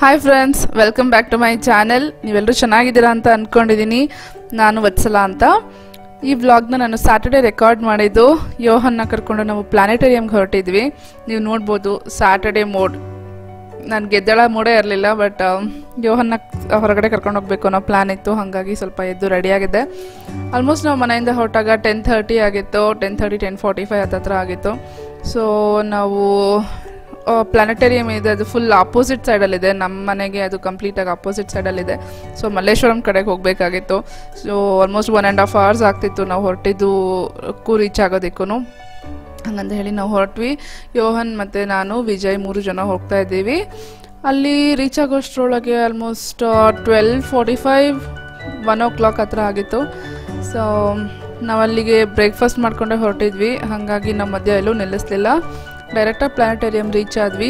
Hi friends welcome back to my channel ನೀವೆಲ್ಲರೂ ಚೆನ್ನಾಗಿದ್ದೀರಾ ಅಂತ ಅಂದ್ಕೊಂಡಿದ್ದೀನಿ ನಾನು ವತ್ಸಲ ಅಂತ ಈ ವ್ಲಾಗ್ನ ನಾನು ಸ್ಯಾಟರ್ಡೆ ರೆಕಾರ್ಡ್ ಮಾಡಿದ್ದು ಯೋಹನ್ನ ಕರ್ಕೊಂಡು ನಾವು ಪ್ಲಾನೆಟೋರಿಯಂಗೆ ಹೊರಟಿದ್ವಿ ನೀವು ನೋಡ್ಬೋದು ಸ್ಯಾಟರ್ಡೆ ಮೋಡ್ ನಾನು ಗೆದ್ದಳ ಮೂಡೇ ಇರಲಿಲ್ಲ ಬಟ್ ಯೋಹನ್ನ ಹೊರಗಡೆ ಕರ್ಕೊಂಡು ಹೋಗ್ಬೇಕು ಅನ್ನೋ ಪ್ಲ್ಯಾನ್ ಇತ್ತು ಹಾಗಾಗಿ ಸ್ವಲ್ಪ ಎದ್ದು ರೆಡಿಯಾಗಿದ್ದೆ ಆಲ್ಮೋಸ್ಟ್ ನಾವು ಮನೆಯಿಂದ ಹೊರಟಾಗ ಟೆನ್ ಥರ್ಟಿ ಆಗಿತ್ತು ten thirty ten forty five ಹತ್ತತ್ರ ಆಗಿತ್ತು ಸೊ ನಾವು ಪ್ಲಾನೆಟೇರಿಯಂ ಇದೆ ಅದು ಫುಲ್ ಆಪೋಸಿಟ್ ಸೈಡಲ್ಲಿದೆ ನಮ್ಮ ಮನೆಗೆ ಅದು ಕಂಪ್ಲೀಟಾಗಿ ಆಪೋಸಿಟ್ ಸೈಡಲ್ಲಿದೆ ಸೊ ಮಲ್ಲೇಶ್ವರಂ ಕಡೆಗೆ ಹೋಗಬೇಕಾಗಿತ್ತು so almost one and half hours ಆಗ್ತಿತ್ತು ನಾವು ಹೊರಟಿದ್ದು ಕೂ ರೀಚ್ ಆಗೋದಕ್ಕೂ ಹಂಗಂತ ಹೇಳಿ ನಾವು ಹೊರಟ್ವಿ ಯೋಹನ್ ಮತ್ತು ನಾನು ವಿಜಯ್ ಮೂರು ಜನ ಹೋಗ್ತಾ ಇದ್ದೀವಿ ಅಲ್ಲಿ ರೀಚ್ ಆಗೋಷ್ಟ್ರೊಳಗೆ almost twelve forty five one o'clock ಹತ್ರ ಆಗಿತ್ತು ಸೊ ನಾವು ಅಲ್ಲಿಗೆ ಬ್ರೇಕ್ಫಾಸ್ಟ್ ಮಾಡ್ಕೊಂಡೆ ಹೊರಟಿದ್ವಿ ಹಾಗಾಗಿ ನಮ್ಮ ಮಧ್ಯ ಎಲ್ಲೂ ನಿಲ್ಲಿಸ್ಲಿಲ್ಲ ಡೈರೆಕ್ಟಾಗಿ ಪ್ಲಾನೆಟೇರಿಯಂ ರೀಚ್ ಆದ್ವಿ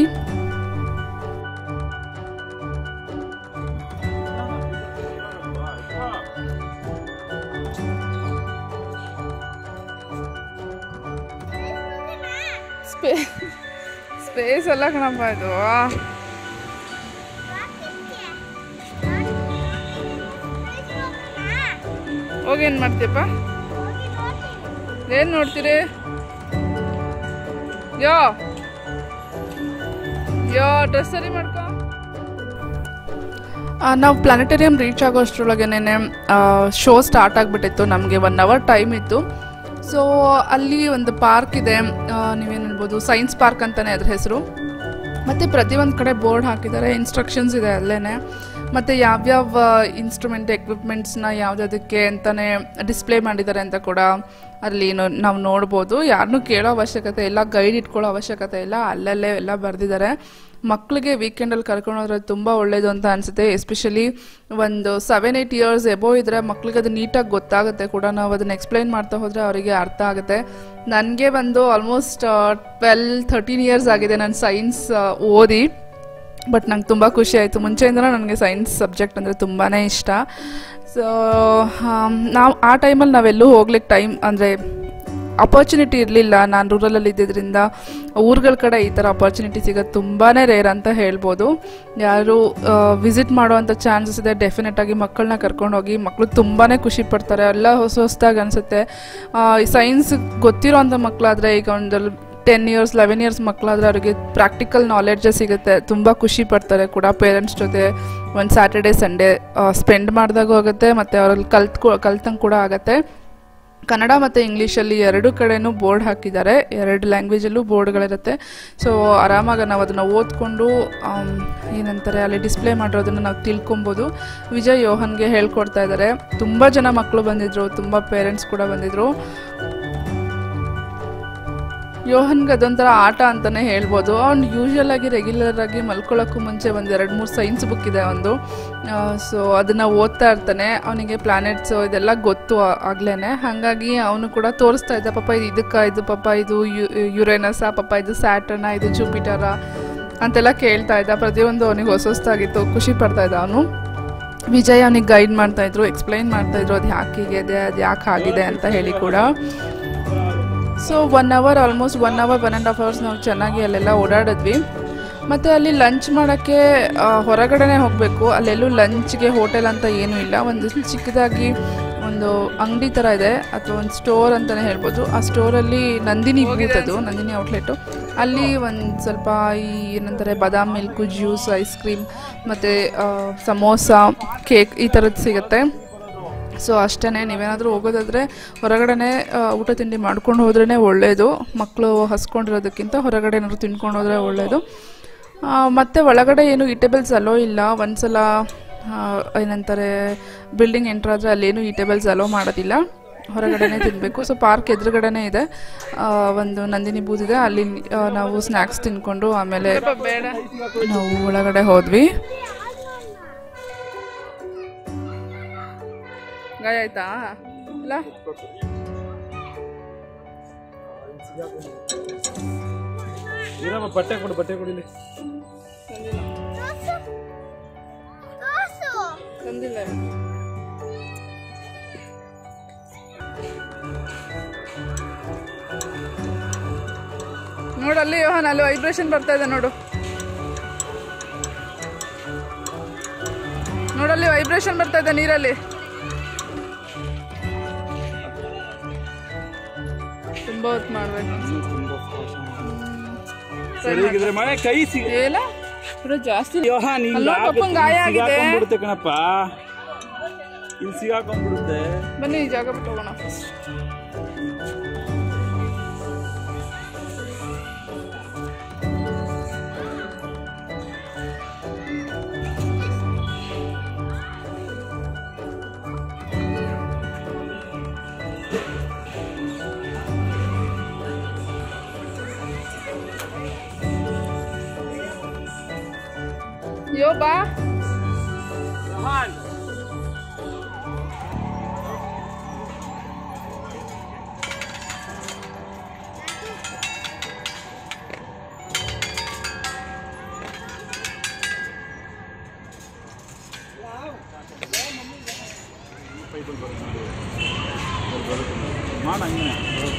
ಸ್ಪೇ ಸ್ಪೇಸ್ ಎಲ್ಲ ಕಣಪ್ಪ ಇದು ಹೋಗಿ ಏನು ಮಾಡ್ತೀಯಪ್ಪ ಏನು ನೋಡ್ತೀರಿ ಯೋ ಯೋ ಡ್ರೆಸ್ ಸರಿ ಮಾಡ್ಕೊ ನಾವು ಪ್ಲಾನೆಟೇರಿಯಂ ರೀಚ್ ಆಗೋಷ್ಟ್ರೊಳಗೇನೆ ಶೋ ಸ್ಟಾರ್ಟ್ ಆಗಿಬಿಟ್ಟಿತ್ತು ನಮಗೆ ಒನ್ ಅವರ್ ಟೈಮ್ ಇತ್ತು ಸೊ ಅಲ್ಲಿ ಒಂದು ಪಾರ್ಕ್ ಇದೆ ಆ, ನೀವೇನು ಹೇಳ್ಬೋದು ಸೈನ್ಸ್ ಪಾರ್ಕ್ ಅಂತಲೇ ಅದ್ರ ಹೆಸರು ಮತ್ತು ಪ್ರತಿಯೊಂದು ಕಡೆ ಬೋರ್ಡ್ ಹಾಕಿದ್ದಾರೆ ಇನ್ಸ್ಟ್ರಕ್ಷನ್ಸ್ ಇದೆ ಅಲ್ಲೇ ಮತ್ತು ಯಾವ್ಯಾವ ಇನ್ಸ್ಟ್ರೂಮೆಂಟ್ ಎಕ್ವಿಪ್ಮೆಂಟ್ಸ್ನ ಯಾವುದಕ್ಕೆ ಅಂತಲೇ ಡಿಸ್ಪ್ಲೇ ಮಾಡಿದ್ದಾರೆ ಅಂತ ಕೂಡ ಅಲ್ಲಿ ನೋ- ನಾವು ನೋಡ್ಬೋದು ಯಾರನ್ನೂ ಕೇಳೋ ಅವಶ್ಯಕತೆ ಇಲ್ಲ ಗೈಡ್ ಇಟ್ಕೊಳ್ಳೋ ಅವಶ್ಯಕತೆ ಇಲ್ಲ ಅಲ್ಲಲ್ಲೇ ಎಲ್ಲ ಬರೆದಿದ್ದಾರೆ ಮಕ್ಕಳಿಗೆ ವೀಕೆಂಡಲ್ಲಿ ಕರ್ಕೊಂಡು ಹೋದ್ರೆ ತುಂಬ ಒಳ್ಳೇದು ಅಂತ ಅನಿಸುತ್ತೆ ಎಸ್ಪೆಷಲಿ ಒಂದು ಸೆವೆನ್ ಏಯ್ಟ್ ಇಯರ್ಸ್ ಎಬೋ ಇದ್ದರೆ ಮಕ್ಳಿಗೆ ಅದು ನೀಟಾಗಿ ಗೊತ್ತಾಗುತ್ತೆ ಕೂಡ ನಾವು ಅದನ್ನು ಎಕ್ಸ್ಪ್ಲೈನ್ ಮಾಡ್ತಾ ಹೋದರೆ ಅವರಿಗೆ ಅರ್ಥ ಆಗುತ್ತೆ ನನಗೆ ಬಂದು ಆಲ್ಮೋಸ್ಟ್ ಟ್ವೆಲ್ ಥರ್ಟೀನ್ ಇಯರ್ಸ್ ಆಗಿದೆ ನಾನು ಸೈನ್ಸ್ ಓದಿ ಬಟ್ ನಂಗೆ ತುಂಬ ಖುಷಿ ಆಯಿತು ಮುಂಚೆಯಿಂದಲೂ ನನಗೆ ಸೈನ್ಸ್ ಸಬ್ಜೆಕ್ಟ್ ಅಂದರೆ ತುಂಬಾ ಇಷ್ಟ ಸೊ ನಾವು ಆ ಟೈಮಲ್ಲಿ ನಾವೆಲ್ಲೂ ಹೋಗ್ಲಿಕ್ಕೆ ಟೈಮ್ ಅಂದರೆ ಅಪರ್ಚುನಿಟಿ ಇರಲಿಲ್ಲ ನಾನು ರೂರಲಲ್ಲಿ ಇದ್ದಿದ್ದರಿಂದ ಊರುಗಳ ಕಡೆ ಈ ಥರ ಅಪರ್ಚುನಿಟಿ ಸಿಗೋದು ತುಂಬಾ ರೇರ್ ಅಂತ ಹೇಳ್ಬೋದು ಯಾರು ವಿಸಿಟ್ ಮಾಡುವಂಥ ಚಾನ್ಸಸ್ ಇದೆ ಡೆಫಿನೆಟಾಗಿ ಮಕ್ಕಳನ್ನ ಕರ್ಕೊಂಡು ಹೋಗಿ ಮಕ್ಕಳು ತುಂಬಾ ಖುಷಿ ಪಡ್ತಾರೆ ಎಲ್ಲ ಹೊಸ ಹೊಸದಾಗಿ ಅನಿಸುತ್ತೆ ಸೈನ್ಸ್ ಗೊತ್ತಿರೋಂಥ ಮಕ್ಕಳಾದರೆ ಈಗ ಒಂದು ಟೆನ್ ಇಯರ್ಸ್ ಲೆವೆನ್ ಇಯರ್ಸ್ ಮಕ್ಕಳಾದರೆ ಅವರಿಗೆ ಪ್ರಾಕ್ಟಿಕಲ್ ನಾಲೆಡ್ಜೇ ಸಿಗುತ್ತೆ ತುಂಬ ಖುಷಿ ಪಡ್ತಾರೆ ಕೂಡ ಪೇರೆಂಟ್ಸ್ ಜೊತೆ ಒಂದು ಸ್ಯಾಟರ್ಡೆ ಸಂಡೇ ಸ್ಪೆಂಡ್ ಮಾಡಿದಾಗೂ ಆಗುತ್ತೆ ಮತ್ತು ಅವ್ರಲ್ಲಿ ಕಲ್ತ್ಕೊ ಕಲ್ತಂಗೆ ಕೂಡ ಆಗುತ್ತೆ ಕನ್ನಡ ಮತ್ತು ಇಂಗ್ಲೀಷಲ್ಲಿ ಎರಡು ಕಡೆನೂ ಬೋರ್ಡ್ ಹಾಕಿದ್ದಾರೆ ಎರಡು ಲ್ಯಾಂಗ್ವೇಜಲ್ಲೂ ಬೋರ್ಡ್ಗಳಿರುತ್ತೆ ಸೊ ಆರಾಮಾಗಿ ನಾವು ಅದನ್ನು ಓದ್ಕೊಂಡು ಆಮ್, ಏನಂತಾರೆ ಅಲ್ಲಿ ಡಿಸ್ಪ್ಲೇ ಮಾಡಿರೋದನ್ನು ನಾವು ತಿಳ್ಕೊಬೋದು ವಿಜಯ್ ಯೋಹನ್ಗೆ ಹೇಳ್ಕೊಡ್ತಾ ಇದ್ದಾರೆ ತುಂಬ ಜನ ಮಕ್ಕಳು ಬಂದಿದ್ರು ತುಂಬ ಪೇರೆಂಟ್ಸ್ ಕೂಡ ಬಂದಿದ್ರು ಯೋಹನ್ಗೆ ಅದೊಂಥರ ಆಟ ಅಂತಲೇ ಹೇಳ್ಬೋದು ಅವ್ನು ಯೂಶ್ವಲ್ ಆಗಿ ರೆಗ್ಯುಲರ್ ಆಗಿ ಮಲ್ಕೊಳ್ಳೋಕ್ಕೂ ಮುಂಚೆ ಒಂದು ಎರಡು ಮೂರು ಸೈನ್ಸ್ ಬುಕ್ ಇದೆ ಒಂದು ಸೊ ಅದನ್ನು ಓದ್ತಾ ಇರ್ತಾನೆ ಅವನಿಗೆ ಪ್ಲಾನೆಟ್ಸು ಇದೆಲ್ಲ ಗೊತ್ತು ಆಗ್ಲೇ ಹಾಗಾಗಿ ಅವನು ಕೂಡ ತೋರಿಸ್ತಾ ಇದ್ದ ಪಾಪ ಇದು ಇದಕ್ಕೆ ಇದು ಪಾಪ ಇದು ಯು ಯುರೇನಸ ಪಾಪ ಇದು ಸ್ಯಾಟರ್ನ ಇದು ಜೂಪಿಟರ ಅಂತೆಲ್ಲ ಕೇಳ್ತಾ ಇದ್ದ ಪ್ರತಿಯೊಂದು ಅವನಿಗೆ ಹೊಸ ಹೊಸದಾಗಿತ್ತು ಖುಷಿ ಪಡ್ತಾ ಇದ್ದ ಅವನು ವಿಜಯ್ ಅವನಿಗೆ ಗೈಡ್ ಮಾಡ್ತಾ ಇದ್ರು ಎಕ್ಸ್ಪ್ಲೈನ್ ಮಾಡ್ತಾ ಇದ್ರು ಅದು ಯಾಕೆ ಹೀಗಿದೆ ಅದು ಯಾಕೆ ಆಗಿದೆ ಅಂತ ಹೇಳಿ ಕೂಡ so one hour almost one hour one and half hours ನಾವು ಚೆನ್ನಾಗಿ ಅಲ್ಲೆಲ್ಲ ಓಡಾಡಿದ್ವಿ ಮತ್ತು ಅಲ್ಲಿ ಲಂಚ್ ಮಾಡೋಕ್ಕೆ ಆ, ಹೊರಗಡೆನೇ ಹೋಗಬೇಕು ಅಲ್ಲೆಲ್ಲೂ ಲಂಚ್ಗೆ ಹೋಟೆಲ್ ಅಂತ ಏನೂ ಇಲ್ಲ ಒಂದು ಚಿಕ್ಕದಾಗಿ ಒಂದು ಅಂಗಡಿ ಥರ ಇದೆ ಅಥವಾ ಒಂದು ಸ್ಟೋರ್ ಅಂತಲೇ ಹೇಳ್ಬೋದು ಆ ಸ್ಟೋರಲ್ಲಿ ನಂದಿನಿ ಬೂತ್ ಅದು ನಂದಿನಿ ಔಟ್ಲೆಟು ಅಲ್ಲಿ ಒಂದು ಸ್ವಲ್ಪ ಈ ಏನಂತಾರೆ ಬಾದಾಮ್ ಮಿಲ್ಕು ಜ್ಯೂಸ್ ಐಸ್ ಕ್ರೀಮ್ ಮತ್ತು ಸಮೋಸ ಕೇಕ್ ಈ ಥರದ್ದು ಸಿಗುತ್ತೆ ಸೊ ಅಷ್ಟೇ ನೀವೇನಾದರೂ ಹೋಗೋದಾದರೆ ಹೊರಗಡೆನೆ ಆ, ಊಟ ತಿಂಡಿ ಮಾಡ್ಕೊಂಡು ಹೋದ್ರೇ ಒಳ್ಳೆಯದು ಮಕ್ಕಳು ಹಸ್ಕೊಂಡಿರೋದಕ್ಕಿಂತ ಹೊರಗಡೆ ಏನಾದ್ರು ತಿನ್ಕೊಂಡು ಹೋದರೆ ಒಳ್ಳೆಯದು ಮತ್ತು ಒಳಗಡೆ ಏನು ಈಟೇಬಲ್ಸ್ ಅಲೋ ಇಲ್ಲ ಒಂದ್ಸಲ ಆ, ಏನಂತಾರೆ ಬಿಲ್ಡಿಂಗ್ ಎಂಟ್ರಾದರೆ ಅಲ್ಲೇನು ಈಟೇಬಲ್ಸ್ ಅಲೋ ಮಾಡೋದಿಲ್ಲ ಹೊರಗಡೆನೇ ತಿನ್ನಬೇಕು ಸೊ ಪಾರ್ಕ್ ಎದುರುಗಡೆನೇ ಇದೆ ಆ, ಒಂದು ನಂದಿನಿ ಬೂತ್ ಇದೆ ಅಲ್ಲಿ ಆ, ನಾವು ಸ್ನ್ಯಾಕ್ಸ್ ತಿನ್ಕೊಂಡು ಆಮೇಲೆ ನಾವು ಒಳಗಡೆ ಹೋದ್ವಿ ಗಾಯ ಆಯ್ತಾ ಇಲ್ಲ ಏನಮ್ಮ ಬಟ್ಟೆ ಕೊಡು ಬಟ್ಟೆ ಕೊಡಿಲಿ ತಂದಿಲ್ಲ ನೋಡು ಅಲ್ಲಿ ಯೋಹನ್ ಅಲ್ಲಿ ವೈಬ್ರೇಷನ್ ಬರ್ತಾ ಇದೆ ನೋಡು ನೋಡಲ್ಲಿ ವೈಬ್ರೇಷನ್ ಬರ್ತಾ ಇದೆ ನೀರಲ್ಲಿ ತುಂಬಾ ಹೊತ್ತು ಮಾಡ್ಬೇಕು ಸರಿ ಹೀಗಿದ್ರೆ ಮಳೆ ಕೈ ಸಿಗ ಏಲ ಪುರ ಜಾಸ್ತಿ ಯೋಹ ನೀನ್ ಅಲ್ಲೋ, ಪಪ್ಪಂಗ್ ಗಾಯ ಆಗಿದೆ. ಸಿಗಾಕೊಂಡ್ಬಿಡುತ್ತೆ ಕಣಪ್ಪ ಇಲ್ಲಿ ಸಿಗಾಕೊಂಡ್ಬಿಡುತ್ತೆ ಬನ್ನಿ ಈ ಜಾಗ ಬಿಟ್ಟು ಹೋಗೋಣ ಫಸ್ಟ್ ಯೋ ಬಾ ಮಾಡ ಹಂಗೆ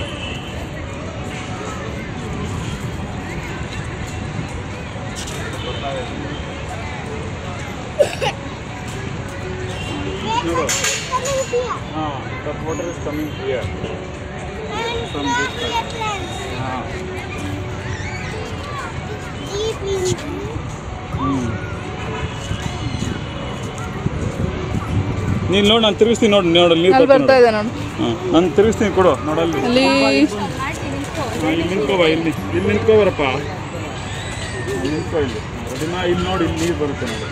ನೋಡು ಹಾಂ the water is coming here From this side. ಹಾಂ ನೀನು ನೋಡಿ ನಾನು ತಿರುಗಿಸ್ತೀನಿ ನೋಡಿ ನೋಡು ನೀರು ಅಲ್ಲಿ ಬರ್ತಾ ಇದೆ ನೋಡು ಹಾಂ ನಾನು ತಿರುಗಿಸ್ತೀನಿ ಕೊಡು ನೋಡಲ್ಲಿ ಅಲ್ಲಿ ಹಾಂ ಇಲ್ಲಿ ನಿಂತ್ಕೋಬಾ ಇಲ್ಲಿ ಇಲ್ಲಿ ನಿಂತ್ಕೋಬರಪ್ಪ ಇಲ್ಲಿ ನಿಂತ್ಕೋ ಇಲ್ಲಿ ಅದಿನ ಇಲ್ಲಿ ನೋಡಿ ಇಲ್ಲಿ ನೀರು ಬರುತ್ತೆ ನೋಡಿ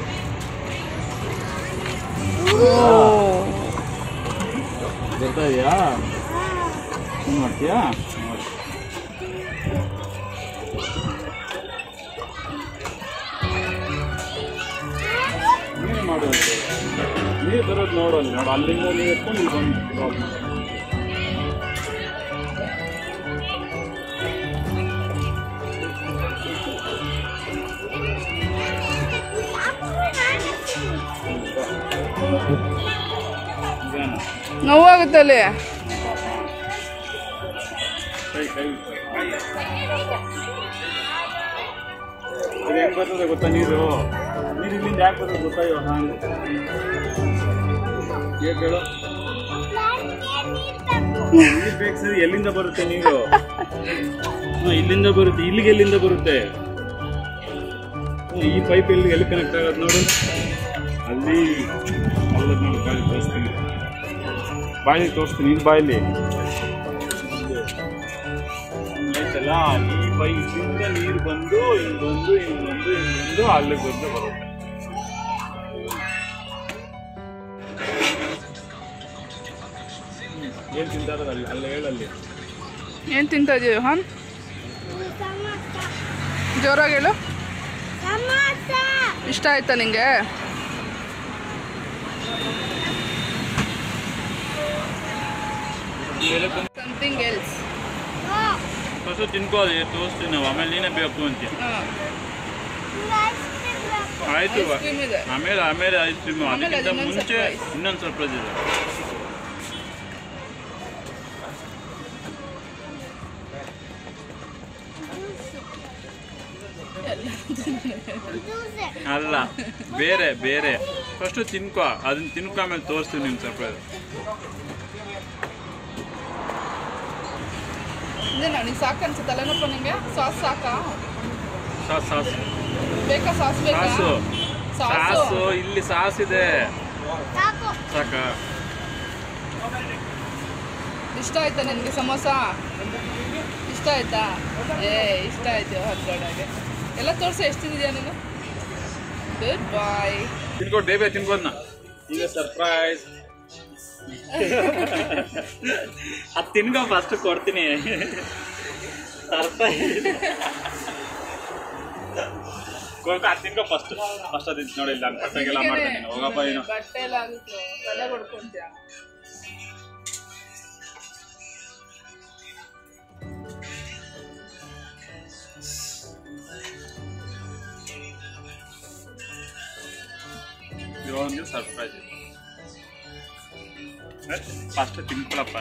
ಬರ್ತಾ ಇದೆಯಾ ಏನು ಮಾಡ್ತೀಯಾ ನೋಡಿ ನೀನು ಮಾಡು ನೀರು ಬರೋದು ನೋಡು ಅಲ್ಲಿ ನೋಡು ಅಲ್ಲಿಂದ ನೀರು ಎತ್ಕೊಂಡು ಇಲ್ಲಿ ಬಂದು ಡ್ರಾಪ್ ಮಾಡು ನಿಧಾನ. ನೋವಾಗುತ್ತೆ ಅಲ್ಲಿ ಕೈ ಕೈ ಇದು ಹೆಂಗ್ ಬರ್ತದೆ ಗೊತ್ತಾ ನೀರು ನೀರು ಇಲ್ಲಿಂದ ಯಾಕೆ ಬರ್ತದೆ ಗೊತ್ತಾ ಇವಾಗ ಹಾಗೆ ಏನ್ ಹೇಳು ನೀರು ಬೇಕು ಸರಿ ಎಲ್ಲಿಂದ ಬರುತ್ತೆ ನೀರು ಹ್ಮ್, ಇಲ್ಲಿಂದ ಬರುತ್ತೆ ಇಲ್ಲಿಗೆ ಎಲ್ಲಿಂದ ಬರುತ್ತೆ ಹ್ಮ್, ಈ ಪೈಪ್ ಎಲ್ಲಿ ಎಲ್ಲಿ ಕನೆಕ್ಟ್ ಆಗೋದು ನೋಡು ಅಲ್ಲಿ ಅಲ್ಲದ ನೋಡಿ ಬಾಯಿ ತೋರಿಸ್ತೀನಿ ಬಾಯಿ ತೋರಿಸ್ತೀನಿ ಇದು ಬಾಯಲ್ಲಿ ಆಯ್ತಲ್ಲ ಈ ಪೈಪಿಂದ ನೀರು ಬಂದು ಹಿಂಗ್ ಬಂದು ಹಿಂಗ್ ಬಂದು ಹಿಂಗ್ ಬಂದು ಅಲ್ಲಿಗೆ ಬಂದು ಬರುತ್ತೆ ಏನ್ ತಿಂತಾರದ ಅಲ್ಲಿ ಅಲ್ಲ ಹೇಳಲ್ಲಿ ಏನ್ ತಿಂತಾ ಇದೀಯ ಹಾನ್ ಜೋರಾಗಿ ಹೇಳು ಇಷ್ಟ ಆಯ್ತಾ ನಿಂಗೆ ಸಮಥಿಂಗ್ ಎಲ್ಸ್ ಫಸ್ಟ್ ತಿನ್ಕೋದು ತೋರಿಸ್ತೀವಿ ನಾವು ಆಮೇಲೆ ನೀನೇ ಬೇಕು ಅಂತೀಯ ಆಯ್ತು ಐಸ್ ಕ್ರೀಮ್ ಇದೆ ಆಮೇಲೆ ಆಮೇಲೆ ಐಸ್ ಕ್ರೀಮ್ ಆಮೇಲೆ ಅದಕ್ಕಿಂತ ಇನ್ನೊಂದ್ ಮುಂಚೆ surprise. ಇನ್ನೊಂದು ಸರ್ಪ್ರೈಸ್ ಇದೆ ಅಲ್ಲ ಬೇರೆ ಬೇರೆ ಫಸ್ಟ್ ತಿನ್ಕೋ ಅದನ್ನ ತಿನ್ಕೋ ಆಮೇಲೆ ತೋರಿಸ್ತೀವಿ ನಿಮ್ಗೆ ಸರ್ಪ್ರೈಸ್ ಇದೇನಾ ನೀನ್ ಸಾಕು ಅನ್ಸುತ್ತೆ ತಲೆನೋಪ ನಿಂಗೆ ಸಾಸ್ ಸಾಕಾ ಸಾಸ್ ಸಾಸ್ ಬೇಕಾ ಸಾಸ್ ಬೇಕಾ ಸಾಸು ಸಾಸು ಸಾಸು ಇಲ್ಲಿ ಸಾಸ್ ಇದೆ ಸಾಕ ಇಷ್ಟ ಆಯ್ತಾ ನಿನಗೆ ಸಮೋಸ ಇಷ್ಟ ಆಯ್ತಾ ಏ ಇಷ್ಟ ಆಯ್ತು ಹದ್ರೊಳಗೆ ಎಲ್ಲ ತೋರಿಸಿ ಎಷ್ಟು ತಿಂದಿದ್ಯಾ ನೀನು ಗುಡ್ ಬಾಯ್ ತಿನ್ಕೊಡ್ ಬೇಬೆ ತಿನ್ಕೋದ್ನ ಈಗ ಸರ್ಪ್ರೈಸ್ ಅದು ತಿನ್ಕೋ ಫಸ್ಟ್ ಕೊಡ್ತೀನಿ ಸರ್ಪ್ರೈಸ್ ಕೊಡ್ಕೊ ಅದು ತಿನ್ಕೋ ಫಸ್ಟ್ ಫಸ್ಟ್ ಅದು ನೋಡಿ ಇಲ್ಲ ಬಟ್ಟೆಗೆಲ್ಲ ಮಾಡ್ತೀನಿ ಹೋಗಪ್ಪ ಏನು ಬಟ್ಟೆ ಎಲ್ಲ ಆಗಿತ್ತು ತಲೆ ಕೊಡ್ಕೊಂತ್ಯಾ ಇವನಿಗೆ ಸರ್ಪ್ರೈಸ್ ಫಸ್ಟ್ ತಿನ್ಕೊಳಪ್ಪ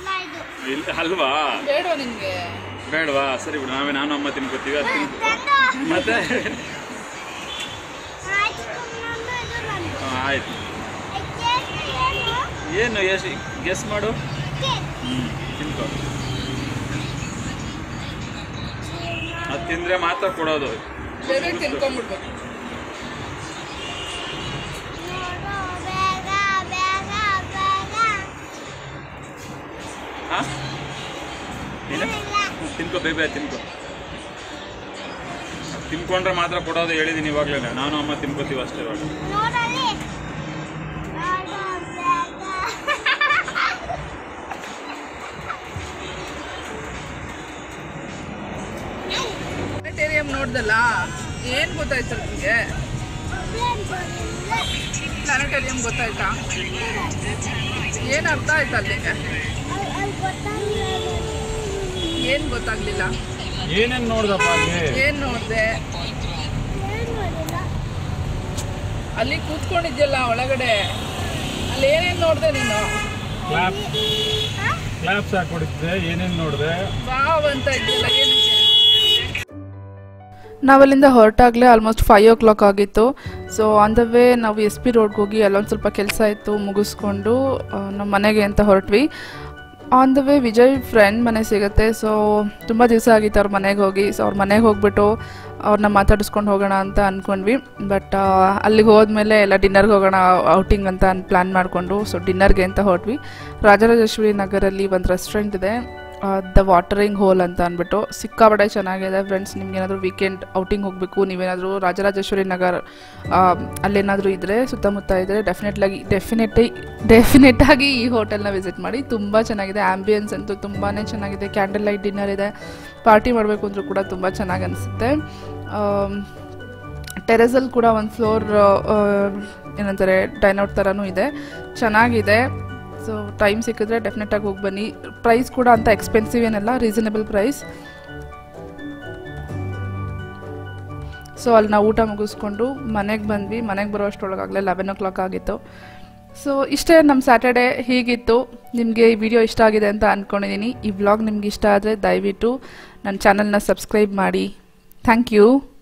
ಇಲ್ಲ ಅಲ್ವಾ ಬೇಡವಾ ನಿನ್ಗೆ ಬೇಡವಾ ಸರಿ ಬಿಡು ನಾವೇ ನಾನು ಅಮ್ಮ ತಿನ್ಕೋತೀವಿ ಅದು ತಿನ್ ಮತ್ತೆ ಆಯ್ತು ನಮ್ದು ಇದು ನಂದು. ಹಾ, ಆಯ್ತು ಕೇಕ್ ಏನು? ಏನು ಎಷ್ಟು ಗೆಸ್ ಮಾಡು ಕೇಕ್. ಹ್ಞೂ ತಿನ್ಕೋ ಅದು ತಿಂದರೆ ಮಾತ್ರ ಕೊಡೋದು ಬೇರೆ ತಿನ್ಕೊಂಬಿಡ್ಬೇಕು ನೋಡು, ಬೇಗ, ಬೇಗ, ಬೇಗ. ಹಾಂ ಏನು ಇಲ್ಲ. ತಿನ್ಕೋ ಬೇಬೆ ತಿನ್ಕೋ ಅದ್ ತಿನ್ಕೊಂಡ್ರೆ ಮಾತ್ರ ಕೊಡೋದು ಹೇಳಿದ್ದೀನಿ ಇವಾಗಲೇ ನಾನು ಅಮ್ಮ ತಿನ್ಕೋತೀವಿ ಅಷ್ಟೇ ಇವಾಗ ನೋಡಲ್ಲಿ. ನೋಡು, ಬೇಗ. ಪ್ಲಾನೆಟೇರಿಯಂ ನೋಡ್ದಲ್ಲ ಏನು ಗೊತ್ತಾಯ್ತು ನಿಮಗೆ ಏನ್ ಬರಲ್ಲ. ಪ್ಲಾನೆಟೇರಿಯಂ ಗೊತ್ತಾಯ್ತಾ ಏನು ಅರ್ಥ ಆಯ್ತು ಅಲ್ಲಿಗೆ ಅಲ್- ಅಲ್ಲಿ ಗೊತ್ತಾಗಿಲ್ಲ ಏನು ಗೊತ್ತಾಗ್ಲಿಲ್ಲ ಏನೇನು ನೋಡ್ದಪ್ಪ ಅಲ್ಲಿ ಏನು ನೋಡಿದೆ ಏನ್ ನೋಡಿಲ್ಲ ಅಲ್ಲಿ ಕೂತ್ಕೊಂಡಿದ್ಯಲ್ಲ ಒಳಗಡೆ ಅಲ್ಲಿ ಏನೇನು ನೋಡಿದೆ ನೀನು ಕ್ಲಾಪ್ ಹಾ? ಕ್ಲಾಪ್ಸ್ ಹಾಕೊಡಿದ್ದೆ ಏನೇನು ನೋಡಿದೆ ವಾವ್ ಅಂತ ಇದ್ದಿಲ್ಲ ಏನಕ್ಕೆ ನಾವಲ್ಲಿಂದ ಹೊರಟಾಗಲೇ ಆಲ್ಮೋಸ್ಟ್ ಫೈವ್ ಓ ಕ್ಲಾಕ್ ಆಗಿತ್ತು ಸೊ ಆನ್ ದ ವೇ ನಾವು ಎಸ್ ಪಿ ರೋಡ್ಗೆ ಹೋಗಿ ಅಲ್ಲೊಂದು ಸ್ವಲ್ಪ ಕೆಲಸ ಇತ್ತು ಮುಗಿಸ್ಕೊಂಡು ಆ, ನಮ್ಮ ಮನೆಗೆ ಅಂತ ಹೊರಟ್ವಿ on the way Vijay friend ಮನೆ ಸಿಗುತ್ತೆ ಸೊ ತುಂಬ ದಿವಸ ಆಗಿತ್ತು ಅವ್ರ ಮನೆಗೆ ಹೋಗಿ ಸೊ ಅವ್ರ ಮನೆಗೆ ಹೋಗ್ಬಿಟ್ಟು ಅವ್ರನ್ನ ಮಾತಾಡಿಸ್ಕೊಂಡು ಹೋಗೋಣ ಅಂತ ಅಂದ್ಕೊಂಡ್ವಿ ಬಟ್ ಅಲ್ಲಿಗೆ ಹೋದ್ಮೇಲೆ ಎಲ್ಲ ಡಿನ್ನರ್ಗೆ ಹೋಗೋಣ ಔಟಿಂಗ್ ಅಂತ ಪ್ಲ್ಯಾನ್ ಮಾಡಿಕೊಂಡು ಸೊ ಡಿನ್ನರ್ಗೆ ಅಂತ ಹೊರಟ್ವಿ ರಾಜರಾಜೇಶ್ವರಿ ನಗರಲ್ಲಿ ಒಂದು ರೆಸ್ಟೋರೆಂಟ್ ಇದೆ ದ ವಾಟರಿಂಗ್ ಹೋಲ್ ಅಂತ ಅಂದ್ಬಿಟ್ಟು ಸಿಕ್ಕಾಪಟ್ಟೆ ಚೆನ್ನಾಗಿದೆ ಫ್ರೆಂಡ್ಸ್ ನಿಮ್ಗೇನಾದರೂ ವೀಕೆಂಡ್ ಔಟಿಂಗ್ ಹೋಗಬೇಕು ನೀವೇನಾದರೂ ರಾಜರಾಜೇಶ್ವರಿ ನಗರ್ ಆ, ಅಲ್ಲೇನಾದರೂ ಇದ್ದರೆ ಸುತ್ತಮುತ್ತ ಇದ್ದರೆ ಡೆಫಿನೆಟ್ಲಾಗಿ ಡೆಫಿನೆಟಿ ಡೆಫಿನೆಟಾಗಿ ಈ ಹೋಟೆಲ್ನ ವಿಸಿಟ್ ಮಾಡಿ ತುಂಬ ಚೆನ್ನಾಗಿದೆ ಆ್ಯಂಬಿಯನ್ಸ್ ಅಂತೂ ತುಂಬಾ ಚೆನ್ನಾಗಿದೆ ಕ್ಯಾಂಡಲ್ ಲೈಟ್ ಡಿನ್ನರ್ ಇದೆ ಪಾರ್ಟಿ ಮಾಡಬೇಕು ಅಂದರೂ ಕೂಡ ತುಂಬ ಚೆನ್ನಾಗಿ ಅನಿಸುತ್ತೆ ಟೆರೆಸಲ್ಲಿ ಕೂಡ ಒಂದು ಫ್ಲೋರ್ ಏನಂತಾರೆ ಡೈನೌಟ್ ಥರನೂ ಇದೆ ಚೆನ್ನಾಗಿದೆ ಸೊ ಟೈಮ್ ಸಿಕ್ಕಿದ್ರೆ ಡೆಫಿನೆಟಾಗಿ ಹೋಗಿ ಬನ್ನಿ ಪ್ರೈಸ್ ಕೂಡ ಅಂತ ಎಕ್ಸ್ಪೆನ್ಸಿವ್ ಏನಲ್ಲ ರೀಸನಬಲ್ ಪ್ರೈಸ್ ಸೊ ಅಲ್ಲಿ ನಾವು ಊಟ ಮುಗಿಸ್ಕೊಂಡು ಮನೆಗೆ ಬಂದ್ವಿ ಮನೆಗೆ ಬರೋ ಅಷ್ಟರೊಳಗಾಗಲೇ ಲೆವೆನ್ ಓ ಕ್ಲಾಕ್ ಆಗಿತ್ತು ಸೊ ಇಷ್ಟೇ ನಮ್ಮ ಸ್ಯಾಟರ್ಡೆ ಹೀಗಿತ್ತು ನಿಮಗೆ ಈ ವಿಡಿಯೋ ಇಷ್ಟ ಆಗಿದೆ ಅಂತ ಅಂದ್ಕೊಂಡಿದ್ದೀನಿ ಈ ವ್ಲಾಗ್ ನಿಮ್ಗೆ ಇಷ್ಟ ಆದರೆ ದಯವಿಟ್ಟು ನನ್ನ ಚಾನಲ್ನ ಸಬ್ಸ್ಕ್ರೈಬ್ ಮಾಡಿ ಥ್ಯಾಂಕ್ ಯು